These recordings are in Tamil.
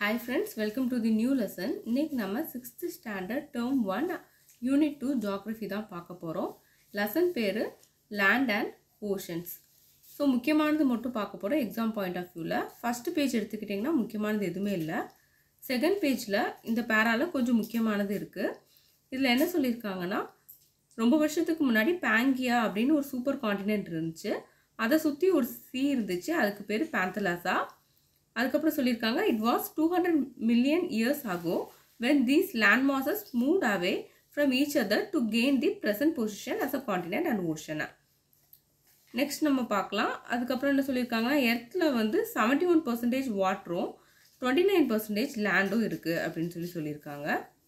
hi friends welcome to the new lesson இன்னைக்கு நம்ம sixth standard term one unit two geography தான் பார்க்க போகிறோம் லெசன் பேர் லேண்ட் அண்ட் ஓஷன்ஸ் ஸோ முக்கியமானது மட்டும் பார்க்க போகிறோம் எக்ஸாம் பாயிண்ட் ஆஃப் வியூவில் ஃபஸ்ட்டு பேஜ் எடுத்துக்கிட்டிங்கன்னா முக்கியமானது எதுவுமே இல்லை செகண்ட் பேஜில் இந்த பேரால கொஞ்சம் முக்கியமானது இருக்குது இதில் என்ன சொல்லியிருக்காங்கன்னா ரொம்ப வருஷத்துக்கு முன்னாடி பேங்கியா அப்படின்னு ஒரு சூப்பர் காண்டினென்ட் இருந்துச்சு அதை சுற்றி ஒரு சி இருந்துச்சு அதுக்கு பேர் பேந்தலாசா அதுக்கப்புறம் சொல்லியிருக்காங்க it was two hundred million years ago when these land masses move away from each other to gain the present position as a continent and ஓஷனை நெக்ஸ்ட் நம்ம பார்க்கலாம் அதுக்கப்புறம் என்ன சொல்லியிருக்காங்கன்னா எர்த்தில் வந்து செவன்ட்டி ஒன் பர்சன்டேஜ் வாட்டரும் டுவெண்ட்டி நைன் பர்சன்டேஜ் லேண்டும் இருக்குது அப்படின்னு சொல்லி சொல்லியிருக்காங்க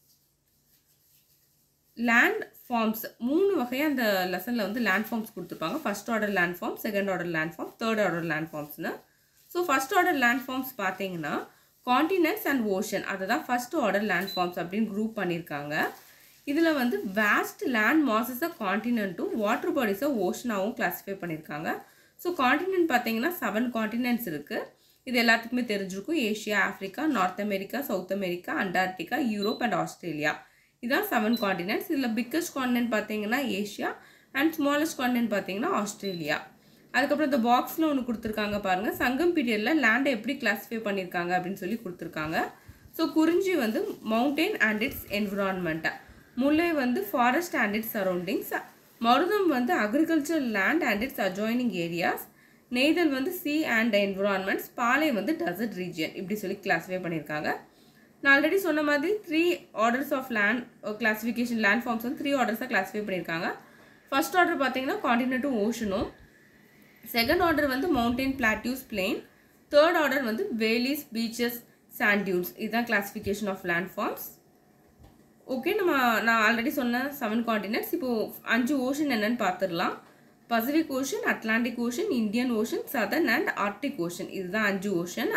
லேண்ட் ஃபார்ம்ஸ் மூணு வகையாக அந்த லெசனில் வந்து லேண்ட் ஃபார்ம்ஸ் கொடுத்துருப்பாங்க first order land form second order land form third order land ஃபார்ம்ஸ்னு so first order land forms பார்த்தீங்கன்னா காண்டினென்ட்ஸ் அண்ட் ஓஷன் அதை தான் ஃபர்ஸ்ட் ஆர்டர் லேண்ட் ஃபார்ம்ஸ் அப்படின்னு குரூப் பண்ணியிருக்காங்க இதில் வந்து வேஸ்ட் லேண்ட் மாசஸை காண்டினென்ட்டும் வாட்டர் பாடிஸை ஓஷனாகவும் கிளாஸிஃபை பண்ணியிருக்காங்க ஸோ காண்டினென்ட் பார்த்தீங்கன்னா செவன் காண்டினென்ட்ஸ் இருக்குது இது எல்லாத்துக்குமே தெரிஞ்சிருக்கும் Asia Africa North America South America Antarctica Europe and Australia இதான் செவன் காண்டினென்ட்ஸ் இதில் பிக்கஸ்ட் காண்டினென்ட் பார்த்தீங்கன்னா ஏஷியா அண்ட் ஸ்மாலஸ்ட் காண்டினென்ட் பார்த்தீங்கன்னா ஆஸ்திரேலியா அதுக்கப்புறம் இந்த பாக்ஸில் ஒன்று கொடுத்துருக்காங்க பாருங்கள் சங்கம் பீரியடில் லேண்டை எப்படி கிளாஸிஃபை பண்ணியிருக்காங்க அப்படின்னு சொல்லி கொடுத்துருக்காங்க ஸோ குறிஞ்சி வந்து மவுண்டெயின் அண்ட் இட்ஸ் என்விரான்மெண்ட்டை முல்லை வந்து forest and its surroundings Marutham வந்து agriculture land and its adjoining areas Neithal வந்து சி அண்ட் என்விரான்மெண்ட்ஸ் பாலை வந்து டெசர்ட் ரீஜியன் இப்படி சொல்லி கிளாஸிஃபை பண்ணியிருக்காங்க நான் ஆல்ரெடி சொன்ன மாதிரி three orders of land classification land forms வந்து த்ரீ ஆர்டர்ஸாக கிளாஸிஃபை பண்ணியிருக்காங்க ஃபர்ஸ்ட் ஆர்டர் பார்த்தீங்கன்னா காண்டினென்ட்டும் ஓஷனும் செகண்ட் ஆர்டர் வந்து mountain plateaus plain third order வந்து வேலிஸ் பீச்சஸ் சாண்டியூன்ஸ் இதுதான் classification of land forms okay நம்ம நான் ஆல்ரெடி சொன்ன செவன் காண்டினென்ட்ஸ் இப்போது அஞ்சு ஓஷன் என்னன்னு பார்த்துடலாம் Pacific Ocean Atlantic Ocean Indian Ocean Southern and Arctic Ocean இதுதான் அஞ்சு ஓஷன்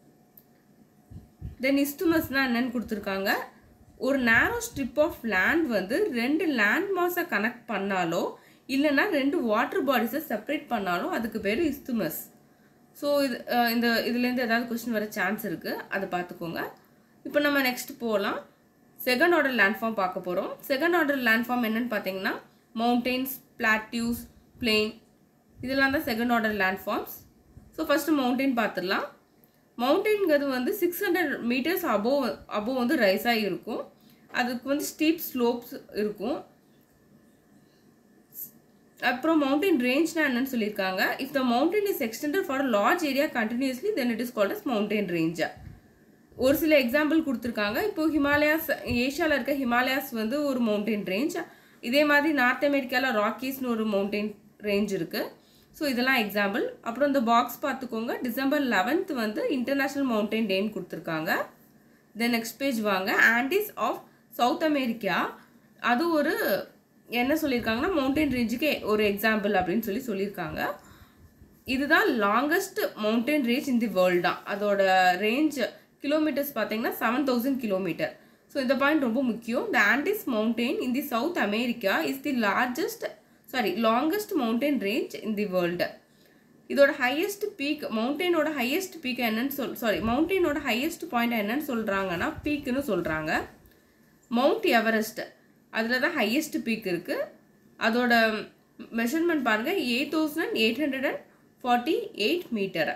தென் இஸ்துமஸ்னால் என்னன்னு கொடுத்துருக்காங்க ஒரு நேரோ ஸ்ட்ரிப் ஆஃப் லேண்ட் வந்து ரெண்டு லேண்ட் மாஸை கனெக்ட் பண்ணாலோ இல்லைன்னா ரெண்டு வாட்டர் பாடிஸை செப்பரேட் பண்ணாலும் அதுக்கு பேர் இஸ்துமஸ் ஸோ இது இந்த இதுலேருந்து ஏதாவது கொஸ்டின் வர சான்ஸ் இருக்குது அதை பார்த்துக்கோங்க இப்போ நம்ம நெக்ஸ்ட் போகலாம் செகண்ட் ஆர்டர் லேண்ட் ஃபார்ம் பார்க்க போகிறோம் செகண்ட் ஆர்டர் லேண்ட் ஃபார்ம் என்னென்னு பார்த்தீங்கன்னா மவுண்டெயின்ஸ் பிளாட்யூஸ் பிளெயின் இதெல்லாம் தான் second order land forms so first mountain பார்த்துடலாம் மவுண்டெயின்ங்கிறது வந்து six hundred metres above above வந்து ரைஸ் ஆகி இருக்கும் அதுக்கு வந்து ஸ்டீப் ஸ்லோப்ஸ் இருக்கும் அப்புறம் மவுண்டன் ரேஞ்ச்னா என்னன்னு சொல்லியிருக்காங்க if the mountain is extended for large area continuously then it is called as mountain ரேஞ்சா ஒரு சில எக்ஸாம்பிள் கொடுத்துருக்காங்க இப்போ ஹிமாலயாஸ் ஏஷியாவில் இருக்க ஹிமாலயாஸ் வந்து ஒரு மவுண்டன் ரேஞ்ச் இதே மாதிரி நார்த் அமெரிக்காவில் ராக்கீஸ்னு ஒரு மவுண்டன் ரேஞ்ச் இருக்குது ஸோ இதெல்லாம் எக்ஸாம்பிள் அப்புறம் இந்த பாக்ஸ் பார்த்துக்கோங்க டிசம்பர் லெவன்த் வந்து இன்டர்நேஷ்னல் மவுண்டன் டேன்னு கொடுத்துருக்காங்க தென் நெக்ஸ்ட் பேஜ் வாங்க ஆண்டிஸ் ஆஃப் சவுத் அமெரிக்கா அது ஒரு என்ன சொல்லியிருக்காங்கன்னா மவுண்டன் ரேஞ்சுக்கு ஒரு எக்ஸாம்பிள் அப்படின்னு சொல்லி சொல்லியிருக்காங்க இதுதான் longest mountain range in the world தான் அதோட ரேஞ்ச் கிலோமீட்டர்ஸ் பார்த்தீங்கன்னா செவன் தௌசண்ட் கிலோமீட்டர் ஸோ இந்த பாயிண்ட் ரொம்ப முக்கியம் the Andes mountain in the South America is the largest sorry longest mountain range in the world இதோட ஹையஸ்ட் பீக் மவுண்டெயினோட ஹையஸ்ட் பீக் என்னன்னு சொல் சாரி மவுண்டெயினோட ஹையஸ்ட் பாயிண்ட் என்னன்னு சொல்கிறாங்கன்னா பீக்குன்னு சொல்கிறாங்க மவுண்ட் எவரெஸ்ட் அதில் தான் ஹையஸ்ட் பீக் இருக்குது அதோட மெஷர்மெண்ட் பாருங்கள் eight thousand eight hundred and forty eight metre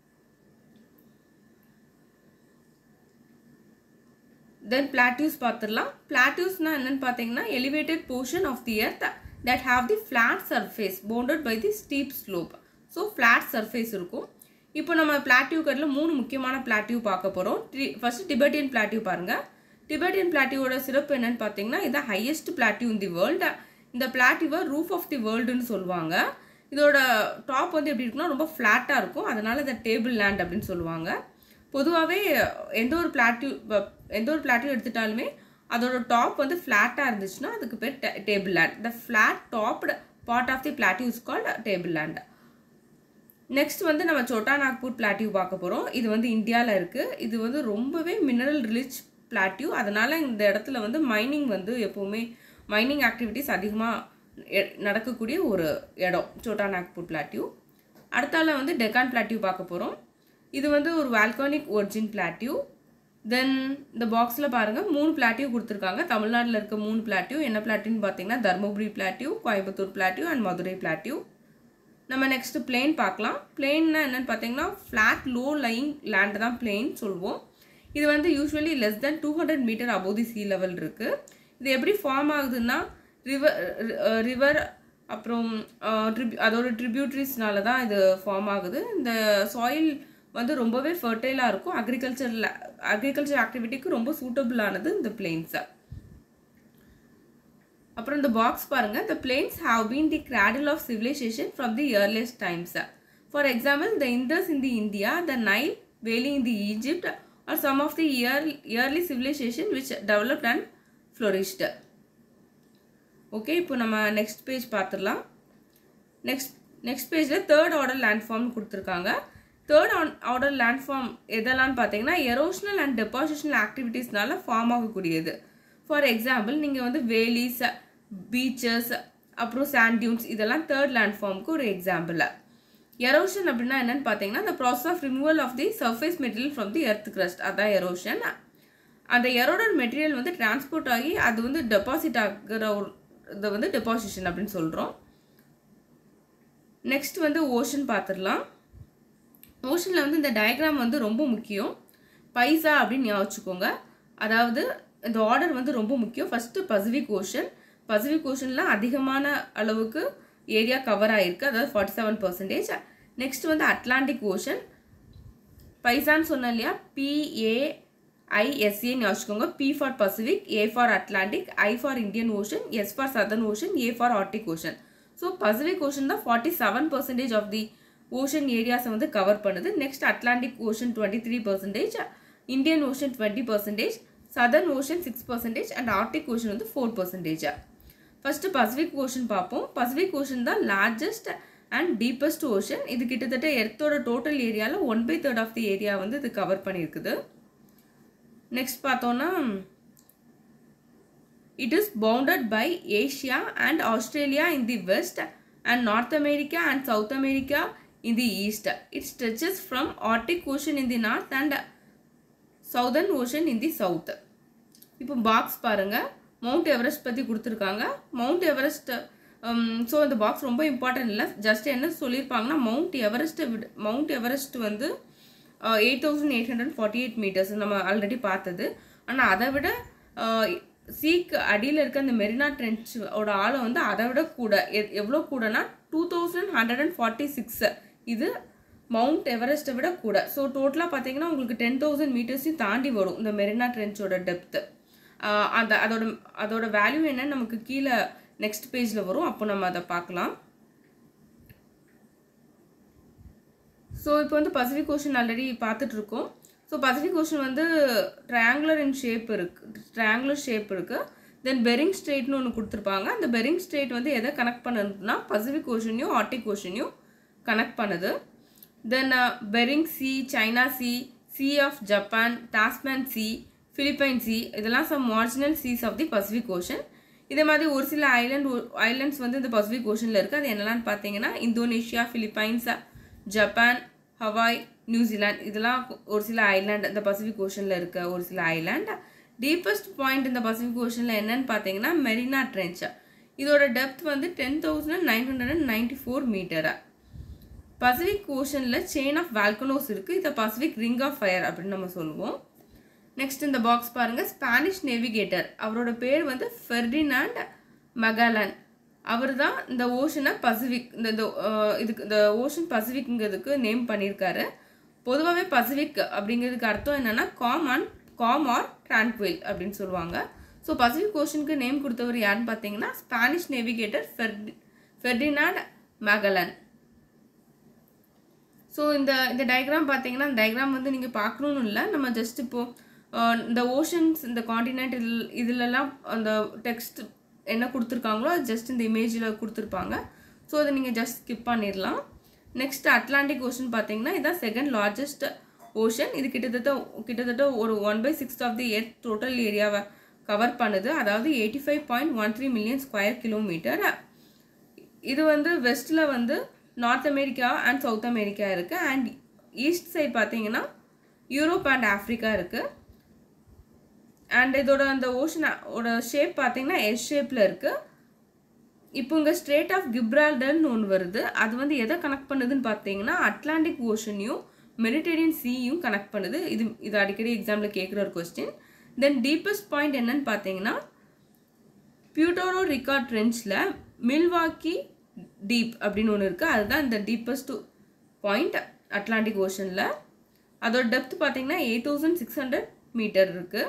then plateaus பார்த்துடலாம் பிளாட்யூஸ்னால் என்னென்னு பார்த்தீங்கன்னா elevated portion of the earth that have the flat surface bounded by the steep slope so flat surface இருக்கும் இப்போ நம்ம பிளாட்யூ கட்டில் மூணு முக்கியமான பிளாட்யூ பார்க்க போகிறோம் ஃபஸ்ட்டு டிபெட்டியன் பிளாட்யூ பாருங்கள் டிபெட்டியன் பிளாட்டியோட சிறப்பு என்னன்னு பார்த்தீங்கன்னா இதான் highest plateau in the world இந்த பிளாட்டியூவை ரூஃப் ஆஃப் தி வேர்ல்டுன்னு சொல்லுவாங்க இதோட டாப் வந்து எப்படி இருக்குன்னா ரொம்ப ஃப்ளாட்டாக இருக்கும் அதனால் இதை டேபிள் லேண்ட் அப்படின்னு சொல்லுவாங்க பொதுவாகவே எந்த ஒரு பிளாட்டியூ எந்த ஒரு பிளாட்டியூ எடுத்துட்டாலுமே அதோட டாப் வந்து ஃப்ளாட்டாக இருந்துச்சுன்னா அதுக்கு பேர் table land the flat topped part of the plateau is called table land next வந்து நம்ம சோட்டா நாக்பூர் பிளாட்டியூ பார்க்க போகிறோம் இது வந்து இந்தியாவில் இருக்குது இது வந்து ரொம்பவே மினரல் ரிச் பிளாட்யூ அதனால் இந்த இடத்துல வந்து மைனிங் வந்து எப்போவுமே மைனிங் ஆக்டிவிட்டீஸ் அதிகமாக நடக்கக்கூடிய ஒரு இடம் சோட்டா நாக்பூர் பிளாட்யூ அடுத்தால வந்து டெக்கான் பிளாட்யூ பார்க்க போகிறோம் இது வந்து ஒரு வால்கானிக் ஒர்ஜின் பிளாட்யூ தென் இந்த பாக்ஸில் பாருங்கள் மூணு பிளாட்டியூ கொடுத்துருக்காங்க தமிழ்நாட்டில் இருக்க மூணு பிளாட்டியூ என்ன பிளாட்டியூன்னு பார்த்தீங்கன்னா Dharmapuri plateau Coimbatore plateau and Madurai plateau நம்ம நெக்ஸ்ட்டு பிளேன் பார்க்கலாம் பிளேன்னா என்னென்னு பார்த்தீங்கன்னா ஃப்ளாட் லோ லைங் லேண்ட் தான் பிளேன் சொல்லுவோம் இது வந்து usually less than two hundred metre above the sea level இருக்குது இது எப்படி ஃபார்ம் ஆகுதுன்னா ரிவர் ரிவர் அப்புறம் ட்ரிப் அதோட ட்ரிபியூட்ரிஸ்னால தான் இது ஃபார்ம் ஆகுது இந்த சாயில் வந்து ரொம்பவே ஃபர்டைலாக இருக்கும் அக்ரிகல்ச்சரில் அக்ரிகல்ச்சர் ஆக்டிவிட்டிக்கு ரொம்ப சூட்டபிளானது இந்த பிளெயின்ஸை அப்புறம் இந்த பாக்ஸ் பாருங்கள் the plains have been the cradle of civilization from the earliest times for example the Indus in the India the Nile Valley in the Egypt are some of the early, early civilization which developed and flourished okay இப்போ நம்ம நெக்ஸ்ட் பேஜ் பார்த்துடலாம் நெக்ஸ்ட் நெக்ஸ்ட் பேஜில் தேர்ட் ஆர்டர் லேண்ட்ஃபார்ம் கொடுத்துருக்காங்க தேர்ட் ஆர்டர் லேண்ட்ஃபார்ம் எதெல்லாம் பார்த்தீங்கன்னா எரோஷனல் அண்ட் டெபாசிஷனல் ஆக்டிவிட்டீஸ்னால ஃபார்ம் ஆகக்கூடியது ஃபார் எக்ஸாம்பிள் நீங்கள் வந்து வேலிஸ் பீச்சஸ் அப்புறம் சாண்ட் டியூன்ஸ் இதெல்லாம் தேர்ட் லேண்ட்ஃபார்முக்கு ஒரு எக்ஸாம்பிள் எரோஷன் அப்படின்னா என்னன்னு பார்த்தீங்கன்னா the process of removal of the surface material from the earth crust அதான் எரோஷன் அந்த எரோடர் மெட்டீரியல் வந்து டிரான்ஸ்போர்ட் ஆகி அது வந்து டெபாசிட் ஆகிற ஒரு இதை வந்து டெபாசிஷன் அப்படின்னு சொல்கிறோம் நெக்ஸ்ட் வந்து ஓஷன் பார்த்துடலாம் ஓஷனில் வந்து இந்த டயக்ராம் வந்து ரொம்ப முக்கியம் பைசா அப்படின்னு ஞாபகம் வச்சுக்கோங்க அதாவது இந்த ஆர்டர் வந்து ரொம்ப முக்கியம் ஃபஸ்ட்டு பசிபிக் ஓஷன் பசிபிக் ஓஷனில் அதிகமான அளவுக்கு ஏரியா கவர் ஆகிருக்கு அதாவது ஃபார்ட்டி செவன் பர்சன்டேஜ் நெக்ஸ்ட் வந்து அட்லாண்டிக் ஓஷன் பைசான்னு சொன்னேன் இல்லையா பிஏ ஐஎஸ்ஏன்னு வச்சுக்கோங்க P for Pacific A for Atlantic I for Indian Ocean S for Southern Ocean A for Arctic Ocean so Pacific ocean தான் forty seven percentage of the ocean ஏரியாஸை வந்து கவர் பண்ணுது next Atlantic Ocean twenty three percentage Indian Ocean twenty percentage southern ocean six percentage and Arctic ocean வந்து ஃபோர் பர்சன்டேஜா ஃபஸ்ட்டு பசிபிக் ஓஷன் பார்ப்போம் பசிபிக் ஓஷன் தான் லார்ஜஸ்ட் அண்ட் டீப்பஸ்ட் ஓஷன் இது கிட்டத்தட்ட எர்த்தோட டோட்டல் ஏரியாவில் one by third of the area வந்து இது கவர் பண்ணியிருக்குது நெக்ஸ்ட் பார்த்தோன்னா it is bounded by Asia and Australia in the west and north America and south America in the east it stretches from Arctic ocean in the north and southern ocean in the south இப்போ பாக்ஸ் பாருங்கள் மவுண்ட் எவரெஸ்ட் பற்றி கொடுத்துருக்காங்க மவுண்ட் எவரெஸ்ட் ஸோ இந்த பாக்ஸ் ரொம்ப இம்பார்ட்டன்ட் இல்லை ஜஸ்ட் என்ன சொல்லியிருப்பாங்கன்னா மவுண்ட் எவரெஸ்ட்டை விட மவுண்ட் எவரெஸ்ட் வந்து eight thousand eight hundred forty eight metres நம்ம ஆல்ரெடி பார்த்தது ஆனால் அதை விட சீக்கு அடியில் இருக்க அந்த மெரினா ட்ரென்ச்சோட ஆழம் வந்து அதை விட கூட எ- எவ்வளோ கூடனா two thousand hundred and forty six இது மவுண்ட் எவரெஸ்ட்டை விட கூட ஸோ டோட்டலாக பார்த்தீங்கன்னா உங்களுக்கு டென் தௌசண்ட் மீட்டர்ஸையும் தாண்டி வரும் இந்த மெரினா ட்ரென்ச்சோட டெப்த்து அந்த அதோட அதோட வேல்யூ என்னன்னு நமக்கு கீழே நெக்ஸ்ட் பேஜில் வரும் அப்போ நம்ம அதை பார்க்கலாம் ஸோ இப்போ வந்து பசிபிக் ஓஷன் ஆல்ரெடி பார்த்துட்டு இருக்கோம் ஸோ பசிபிக் ஓஷன் வந்து ட்ரையாங்குலர் இன் ஷேப் இருக்குது ட்ரையாங்குலர் ஷேப் இருக்குது தென் பெரிங் ஸ்ட்ரெயிட்னு ஒன்று கொடுத்துருப்பாங்க அந்த பெரிங் ஸ்ட்ரெயிட் வந்து எதை கனெக்ட் பண்ணுதுன்னா பசிபிக் ஓஷனையும் ஆர்டிக் ஓஷனையும் கனெக்ட் பண்ணுது then Bering sea China sea sea of Japan Tasman sea Philippine sea இதெல்லாம் some marginal seas of the Pacific ocean இதே மாதிரி ஒரு சில ஐலண்ட் ஐலண்ட்ஸ் வந்து இந்த பசிபிக் ஓஷனில் இருக்குது அது என்னெல்லாம் பார்த்தீங்கன்னா Indonesia Philippines Japan Hawaii New Zealand இதெல்லாம் ஒரு சில ஐலாண்ட் இந்த பசிபிக் ஓஷனில் இருக்க ஒரு சில ஐலாண்ட் டீப்பஸ்ட் பாயிண்ட் இந்த பசிபிக் ஓஷனில் என்னன்னு பார்த்தீங்கன்னா மெரினா ட்ரென்ச் இதோட டெப்த் வந்து ten thousand nine hundred and ninety four மீட்டரா பசிபிக் ஓஷனில் செயின் ஆஃப் வால்கனோஸ் இருக்குது இதை பசிபிக் ரிங் ஆஃப் ஃபயர் அப்படின்னு நம்ம சொல்லுவோம் நெக்ஸ்ட் இந்த பாக்ஸ் பாருங்க ஸ்பானிஷ் நேவிகேட்டர் அவரோட பேர் வந்து ஃபெர்டினாண்ட் மகாலன் அவர் தான் இந்த ஓஷனை பசிபிக் இந்த இந்த, அஹ், இதுக்கு இந்த ஓஷன் பசிபிக்ங்கிறதுக்கு நேம் பண்ணியிருக்காரு பொதுவாகவே பசிபிக் அப்படிங்கிறதுக்கு அர்த்தம் என்னன்னா calm and calm or tranquil அப்படின்னு சொல்லுவாங்க ஸோ பசிபிக் ஓஷனுக்கு நேம் கொடுத்தவர் யாருன்னு பார்த்தீங்கன்னா ஸ்பானிஷ் நேவிகேட்டர் ஃபெர்டி ஃபெர்டினாண்ட் மகலன் ஸோ இந்த இந்த டயக்ராம் பார்த்தீங்கன்னா இந்த டயக்ராம் வந்து நீங்கள் பார்க்கணுன்னு இல்லை நம்ம ஜஸ்ட் இப்போது இந்த ஓஷன்ஸ் இந்த காண்டினென்ட் இதில் இதிலெல்லாம் அந்த டெக்ஸ்ட் என்ன கொடுத்துருக்காங்களோ அது ஜஸ்ட் இந்த இமேஜில் கொடுத்துருப்பாங்க ஸோ அதை நீங்கள் ஜஸ்ட் ஸ்கிப் பண்ணிடலாம் நெக்ஸ்ட் அட்லாண்டிக் ஓஷன் பார்த்தீங்கன்னா இதான் செகண்ட் லார்ஜஸ்ட் ஓஷன் இது கிட்டத்தட்ட கிட்டத்தட்ட ஒரு one by sixth of the earth total ஏரியாவை கவர் பண்ணுது அதாவது eighty five point one three million square kilometre இது வந்து வெஸ்ட்டில் வந்து north America and south America இருக்குது அண்ட் ஈஸ்ட் சைட் பார்த்தீங்கன்னா யூரோப் அண்ட் ஆஃப்ரிக்கா இருக்குது அண்ட் இதோட அந்த ஓஷன் ஓட ஷேப் பார்த்தீங்கன்னா எஸ் ஷேப்பில் இருக்குது இப்போ இங்கே ஸ்ட்ரேட் ஆஃப் கிப்ரால்டர்னு ஒன்று வருது அது வந்து எதை கனெக்ட் பண்ணுதுன்னு பார்த்தீங்கன்னா அட்லாண்டிக் ஓஷனையும் மெடிடேரியன் சீயும் கனெக்ட் பண்ணுது இது இது அடிக்கடி எக்ஸாமில் கேட்குற ஒரு கொஸ்டின் தென் டீப்பஸ்ட் பாயிண்ட் என்னன்னு பார்த்தீங்கன்னா பியூட்டோரோ ரிகார்ட் ட்ரென்ச்சில் மில்வாக்கி டீப் அப்படின்னு ஒன்று இருக்குது அதுதான் இந்த டீப்பஸ்ட் பாயிண்ட் அட்லாண்டிக் ஓஷனில் அதோட டெப்த் பார்த்தீங்கன்னா eight thousand six hundred metre இருக்குது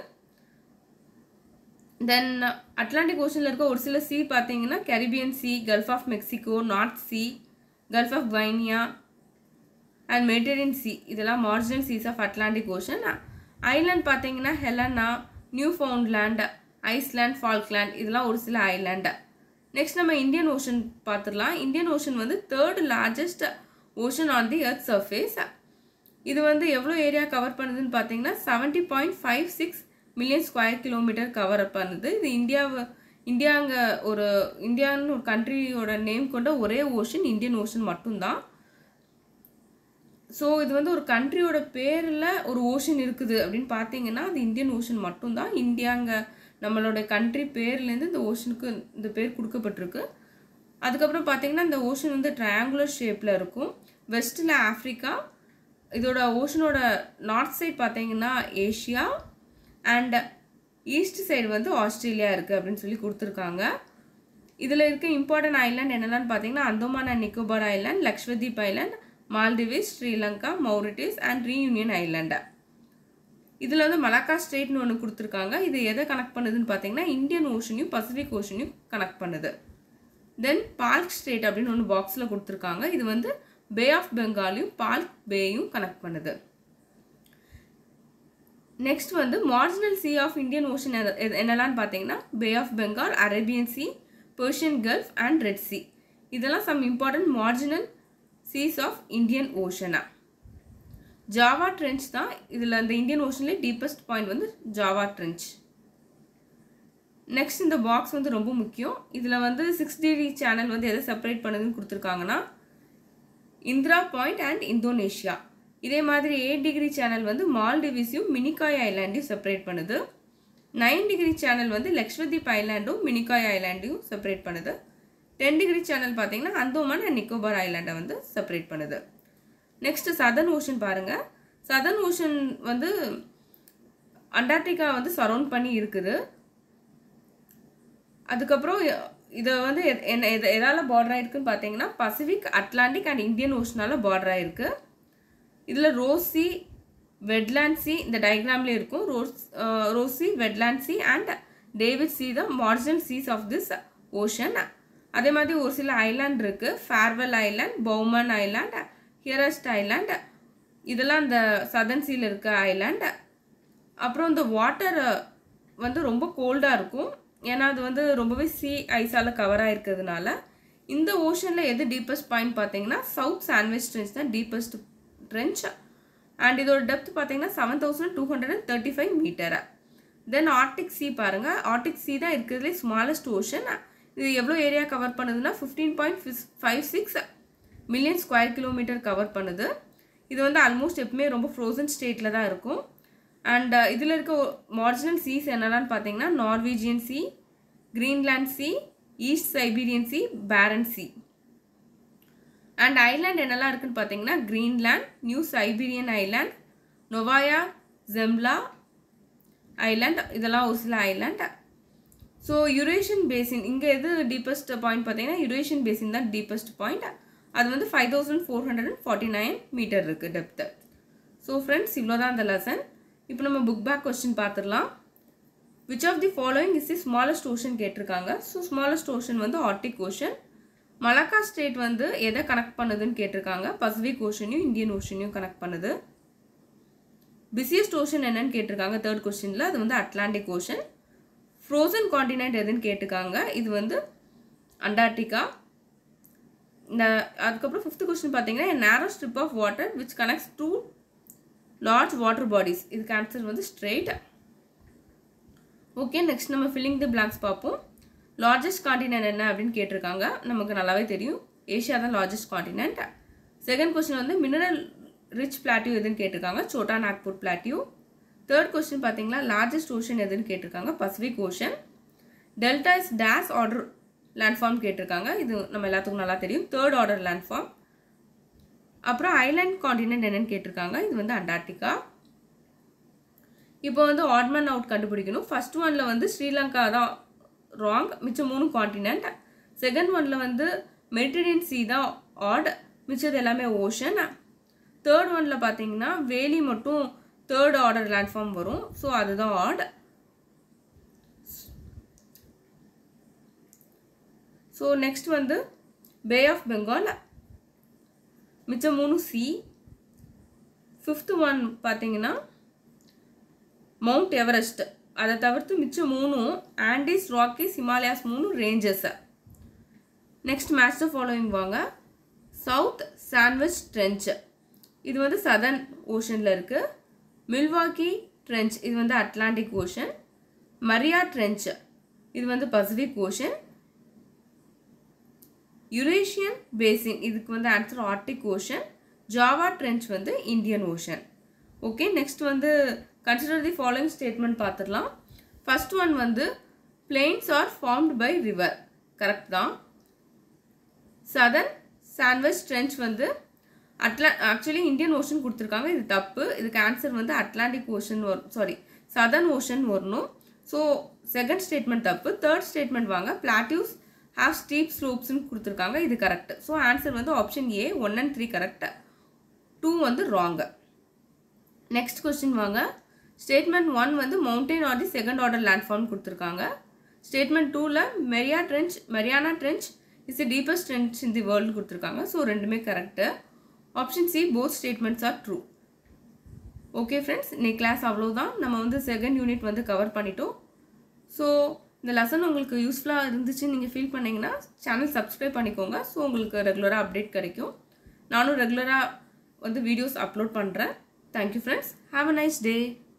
தென் அட்லாண்டிக் ஓஷனில் இருக்க ஒரு சில சி பார்த்தீங்கன்னா Caribbean sea gulf of Mexico north sea gulf of Guinea and Mediterranean sea இதெல்லாம் marginal seas of Atlantic ocean island பார்த்தீங்கன்னா Helena Newfoundland Iceland Falkland இதெல்லாம் ஒரு சில ஐலாண்டு நெக்ஸ்ட் நம்ம இந்தியன் ஓஷன் பார்த்துடலாம் இந்தியன் ஓஷன் வந்து third largest ocean on the earth surface இது வந்து எவ்வளோ ஏரியா கவர் பண்ணுதுன்னு பார்த்தீங்கன்னா seventy point five six million square kilometre cover பண்ணுது இது இந்தியாவை இந்தியாங்க ஒரு இந்தியான்னு ஒரு கண்ட்ரியோட நேம் கொண்ட ஒரே ஓஷன் இந்தியன் ஓஷன் மட்டும்தான் ஸோ இது வந்து ஒரு கண்ட்ரியோட பேரில் ஒரு ஓஷன் இருக்குது அப்படின்னு பார்த்தீங்கன்னா அது இந்தியன் ஓஷன் மட்டும்தான் இந்தியாங்க நம்மளோட கண்ட்ரி பேர்லேருந்து இந்த ஓஷனுக்கு இந்த பேர் கொடுக்கப்பட்டிருக்கு அதுக்கப்புறம் பார்த்தீங்கன்னா இந்த ஓஷன் வந்து ட்ரையாங்குலர் ஷேப்பில் இருக்கும் வெஸ்ட்டில் ஆஃப்ரிக்கா இதோட ஓஷனோட நார்த் சைட் பார்த்தீங்கன்னா ஏஷியா அண்ட் ஈஸ்ட் சைடு வந்து ஆஸ்திரேலியா இருக்குது அப்படின்னு சொல்லி கொடுத்துருக்காங்க இதில் இருக்க இம்பார்ட்டன்ட் ஐலாண்ட் என்னென்னு பார்த்தீங்கன்னா Andaman and Nicobar island Lakshadweep island Maldives Sri Lanka Mauritius and Reunion island இதில் வந்து மலாக்கா ஸ்ட்ரெயிட்னு ஒன்று கொடுத்துருக்காங்க இது எதை கனெக்ட் பண்ணுதுன்னு பார்த்தீங்கன்னா இந்தியன் ஓஷனையும் பசிபிக் ஓஷனையும் கனெக்ட் பண்ணுது தென் பால்க் ஸ்ட்ரெயிட் அப்படின்னு ஒன்று பாக்ஸில் கொடுத்துருக்காங்க இது வந்து பே ஆஃப் பெங்காலையும் பால்க் பேயும் கனெக்ட் பண்ணுது நெக்ஸ்ட் வந்து marginal sea of Indian ocean என்னெல்லாம் பார்த்தீங்கன்னா bay of Bengal Arabian sea Persian gulf and red sea இதெல்லாம் some important marginal seas of Indian ஓஷனா ஜாவா ட்ரென்ச் தான் இதில் அந்த இந்தியன் ஓஷன்லேயே டீப்பஸ்ட் பாயிண்ட் வந்து ஜாவா ட்ரென்ச் நெக்ஸ்ட் இந்த பாக்ஸ் வந்து ரொம்ப முக்கியம் இதில் வந்து சிக்ஸ் டிகிரி சேனல் வந்து எதை செப்பரேட் பண்ணுதுன்னு கொடுத்துருக்காங்கன்னா இந்திரா பாயிண்ட் அண்ட் இந்தோனேஷியா இதே மாதிரி எயிட் டிகிரி சேனல் வந்து மால்டிவிஸையும் மினிகாய் ஐலாண்டையும் செப்பரேட் பண்ணுது நைன் டிகிரி சேனல் வந்து லக்ஷ்வதீப் ஐலாண்டும் மினிகாய் ஐலாண்டையும் செப்பரேட் பண்ணுது டென் டிகிரி சேனல் பார்த்தீங்கன்னா அந்தோமான் அண்ட் நிக்கோபார் ஐலாண்டை வந்து செப்பரேட் பண்ணுது நெக்ஸ்ட்டு சதர்ன் ஓஷன் பாருங்கள் சதர்ன் ஓஷன் வந்து அண்டார்டிகா வந்து சரௌண்ட் பண்ணி இருக்குது அதுக்கப்புறம் இதை வந்து என்ன எது எதால் பார்டர் ஆகிருக்குன்னு பார்த்தீங்கன்னா பசிபிக் அட்லாண்டிக் அண்ட் இந்தியன் ஓஷனால் பார்டர் ஆகிருக்கு இதில் ரோசி வெட்லாண்ட் சி இந்த டயக்ராம்லேயே இருக்கும் Ross Ross Weddell sea and Davis sea the marginal seas of this ocean அதே மாதிரி ஒரு சில ஐலாண்ட் இருக்குது Farewell island Bowman island Hearst island இதெல்லாம் இந்த சதன் சீல இருக்க ஐலாண்ட் அப்புறம் இந்த வாட்டர் வந்து ரொம்ப கோல்டாக இருக்கும் ஏன்னா அது வந்து ரொம்பவே சி ஐஸால் கவர் ஆகிருக்கிறதுனால இந்த ஓஷனில் எது டீப்பஸ்ட் பாயிண்ட் பார்த்தீங்கன்னா சவுத் சாண்ட்விச் ட்ரென்ச் தான் டீப்பஸ்ட் ட்ரென்ச் அண்ட் இதோட டெப்த் பார்த்தீங்கன்னா seven thousand two hundred and thirty five மீட்டரை தென் ஆர்டிக் சி பாருங்கள் ஆர்டிக் சி தான் இருக்கிறதுலே ஸ்மாலஸ்ட் ஓஷன் இது எவ்வளோ ஏரியா கவர் பண்ணுதுன்னா fifteen point five six million square kilometre cover பண்ணுது இது வந்து ஆல்மோஸ்ட் எப்பவுமே ரொம்ப ஃப்ரோசன் ஸ்டேட்டில் தான் இருக்கும் அண்ட் இதில் இருக்க மார்ஜினல் சீஸ் என்னென்னு பார்த்தீங்கன்னா Norwegian sea Greenland sea east Siberian sea Barents sea and island என்னெல்லாம் இருக்குன்னு பார்த்தீங்கன்னா Greenland new Siberian island Novaya Zemlya island இதெல்லாம் ஒரு சில ஐலாண்ட் ஸோ யுரேஷியன் பேசின் இங்கே எது டீப்பஸ்ட் பாயிண்ட் பார்த்தீங்கன்னா யுரேஷியன் பேசின் தான் டீப்பஸ்ட் பாயிண்ட் அது வந்து five thousand four hundred and forty nine metre இருக்குது டெப்த்து ஸோ ஃப்ரெண்ட்ஸ் இவ்வளோ தான் அந்த லெசன் இப்போ நம்ம புக் பேக் கொஸ்டின் பார்த்துடலாம் which of the following is the smallest ocean கேட்டிருக்காங்க ஸோ ஸ்மாலஸ்ட் ஓஷன் வந்து ஆர்டிக் ஓஷன் மலக்கா ஸ்டேட் வந்து எதை கனெக்ட் பண்ணுதுன்னு கேட்டிருக்காங்க பசிபிக் ஓஷனையும் இந்தியன் ஓஷனையும் கனெக்ட் பண்ணுது பிஸியஸ்ட் ஓஷன் என்னன்னு கேட்டிருக்காங்க தேர்ட் கொஸ்டினில் அது வந்து அட்லாண்டிக் ஓஷன் ஃப்ரோசன் காண்டினென்ட் எதுன்னு கேட்டிருக்காங்க இது வந்து அண்டார்டிகா இந்த அதுக்கப்புறம் ஃபிஃப்த் கொஸ்டின் பார்த்தீங்கன்னா narrow strip of water which connects two large water bodies இதுக்கு ஆன்சர் வந்து ஸ்ட்ரெயிட் ஓகே நெக்ஸ்ட் நம்ம ஃபில்லிங் தி பிளாங்க்ஸ் பார்ப்போம் லார்ஜஸ்ட் காண்டினென்ட் என்ன அப்படின்னு கேட்டிருக்காங்க நமக்கு நல்லாவே தெரியும் ஏஷியா தான் லார்ஜஸ்ட் காண்டினென்ட் செகண்ட் கொஸ்டின் வந்து மினரல் ரிச் பிளாட்டியூ எதுன்னு கேட்டிருக்காங்க Chota Nagpur plateau third question பார்த்தீங்கன்னா லார்ஜஸ்ட் ஓஷன் எதுன்னு கேட்டிருக்காங்க Pacific ocean delta is dash order landform கேட்டிருக்காங்க இது நம்ம எல்லாத்துக்கும் நல்லா தெரியும் தேர்ட் ஆர்டர் லேண்ட்ஃபார்ம் அப்புறம் ஐலாண்ட் காண்டினென்ட் என்னன்னு கேட்டிருக்காங்க இது வந்து அண்டார்டிகா இப்போ வந்து ஆட்மன் அவுட் கண்டுபிடிக்கணும் ஃபர்ஸ்ட் ஒன்ல வந்து ஸ்ரீலங்கா தான் ராங் மிச்சம் மூணு காண்டினென்ட் செகண்ட் ஒன்ல வந்து மெடிட்டரேனியன் சி தான் ஆட் மிச்சது எல்லாமே ஓஷன் தேர்ட் ஒன்ல பார்த்தீங்கன்னா வேலி மட்டும் தேர்ட் ஆர்டர் லேண்ட்ஃபார்ம் வரும் ஸோ அதுதான் ஆட் ஸோ நெக்ஸ்ட் வந்து பே ஆஃப் பெங்கால் மிச்சம் மூணு சி ஃபிஃப்த் ஒன் பார்த்தீங்கன்னா மவுண்ட் எவரெஸ்ட் அதை தவிர்த்து மிச்சம் மூணும் ஆண்டிஸ் ராக்கிஸ் ஹிமாலயாஸ் மூணு ரேஞ்சஸ் நெக்ஸ்ட் மேட்ச் ஃபாலோயிங் வாங்க சவுத் சாண்ட்விச் ட்ரென்ச் இது வந்து சதர்ன் ஓஷனில் இருக்குது மில்வாக்கி ட்ரென்ச் இது வந்து அட்லாண்டிக் ஓஷன் மரியா ட்ரென்ச் இது வந்து பசிபிக் ஓஷன் யுரேஷியன் பேசின் இதுக்கு வந்து answer Arctic ocean Java trench வந்து இந்தியன் ஓஷன் ஓகே நெக்ஸ்ட் வந்து கன்சிடர் தி ஃபாலோயிங் ஸ்டேட்மெண்ட் பார்த்துடலாம் ஃபர்ஸ்ட் ஒன் வந்து plains are formed by river correct தான் சதர்ன் சாண்ட்விச் ட்ரென்ச் வந்து அட்லா ஆக்சுவலி இந்தியன் ஓஷன் கொடுத்துருக்காங்க இது தப்பு இதுக்கு ஆன்சர் வந்து அட்லாண்டிக் ஓஷன் வரும் சாரி சதர்ன் ஓஷன் வரணும் ஸோ செகண்ட் ஸ்டேட்மெண்ட் தப்பு தேர்ட் ஸ்டேட்மெண்ட் வாங்க பிளாட்டியூஸ் ஹாவ் ஸ்டீப் ஸ்லோப்ஸ்னு கொடுத்துருக்காங்க இது கரெக்ட் ஸோ ஆன்சர் வந்து option A one and three correct two வந்து ராங்கு நெக்ஸ்ட் கொஸ்டின் வாங்க ஸ்டேட்மெண்ட் ஒன் வந்து mountain are the second order landform கொடுத்துருக்காங்க ஸ்டேட்மெண்ட் டூவில் மெரியா ட்ரென்ச் Mariana trench is the deepest trench in the world கொடுத்துருக்காங்க ஸோ ரெண்டுமே correct option C both statements are true okay friends இன்னைக்கு கிளாஸ் அவ்வளோதான் நம்ம வந்து செகண்ட் யூனிட் வந்து கவர் பண்ணிட்டோம் ஸோ இந்த லெசன் உங்களுக்கு யூஸ்ஃபுல்லாக இருந்துச்சுன்னு நீங்கள் ஃபீல் பண்ணீங்கன்னா சேனல் சப்ஸ்கிரைப் பண்ணிக்கோங்க ஸோ உங்களுக்கு ரெகுலராக அப்டேட் கிடைக்கும் நானும் ரெகுலராக வந்து வீடியோஸ் அப்லோட் பண்ணுறேன் thank you friends have a nice day